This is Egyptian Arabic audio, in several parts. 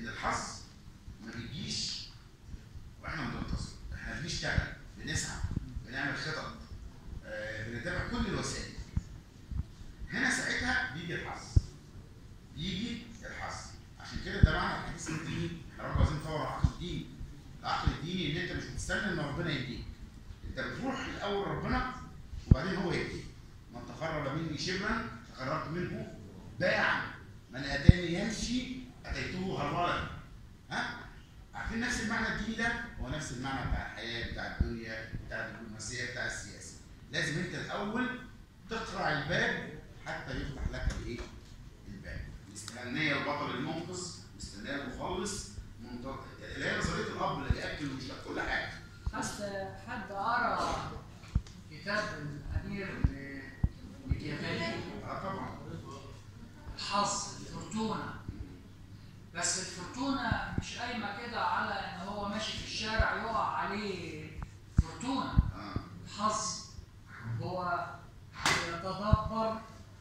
ان الحظ ما بيجيش واحنا بننتصر احنا بنشتغل بنسعى بنعمل خطط آه، بنتابع كل الوسائل هنا ساعتها بيجي الحظ بيجي الحظ عشان كده ده معنى الحديث الديني احنا برضه عايزين نطور العقل الديني العقل الديني ان انت مش بتستنى ان ربنا يديك انت بتروح الاول ربنا وبعدين هو يديك من تقرب مني شبرا تقربت منه باعا من اتاني يمشي اتيته هرولا ها عارفين نفس المعنى الديني ده هو نفس المعنى بتاع الحياه بتاع الدنيا بتاع الدبلوماسيه بتاع السياسه لازم انت الاول تقرع الباب حتى يفتح لك الايه الباب مستنيه البطل المنقذ مستنيه المخلص منتظر اللي هي نظريه الاب اللي ياكل ويشرب كل حاجه حتى حد قرا كتاب الامير ميكيافيلي اه طبعا الحظ الفورتونا بس الفورتونا مش قايمه كده على ان هو ماشي في الشارع يقع عليه فورتونا اه الحظ هو بيتدبر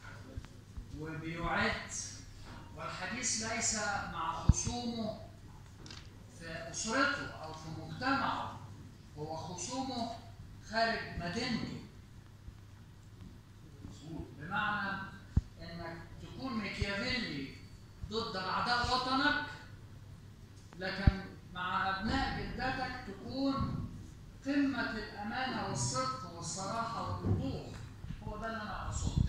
وبيعد والحديث ليس مع خصومه في اسرته او في مجتمعه هو خصومه خارج مدينته مظبوط بمعنى انك تكون ميكيافيلي ضد اعداء وطنك لكن مع ابناء جدتك تكون قمه الامانه والصدق والصراحه والوضوح هو ده اللي انا اقصده